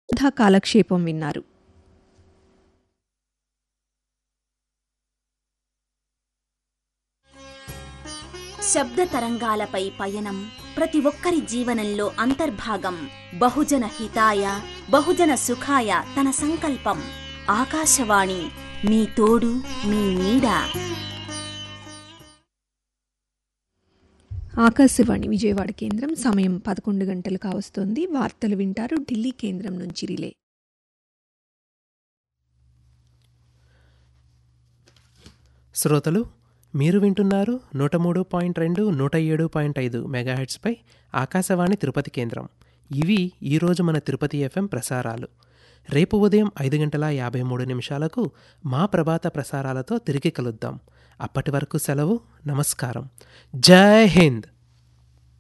కథా కాలక్షేపం విన్నారు శబ్ద తరంగాలపై పయనం ప్రతి ఒక్కరి జీవనంలో అంతర్భాగం బహుజన హితాయ బహుజన సుఖాయ తన సంకల్పం ఆకాశవాణి మీ తోడు మీ నీడ ఆకాశవాణి విజయవాడ కేంద్రం సమయం పదకొండు గంటలు కావస్తోంది వార్తలు వింటారు ఢిల్లీ కేంద్రం నుంచి రిలే శ్రోతలు మీరు వింటున్నారు నూట మూడు పాయింట్ రెండు నూట ఏడు పాయింట్ ఐదు మెగాహెట్స్పై ఆకాశవాణి తిరుపతి కేంద్రం ఇవి ఈరోజు మన తిరుపతి ఎఫ్ఎం ప్రసారాలు రేపు ఉదయం ఐదు గంటల యాభై మూడు నిమిషాలకు మా ప్రభాత ప్రసారాలతో తిరిగి కలుద్దాం అప్పటి వరకు సెలవు నమస్కారం జై హింద్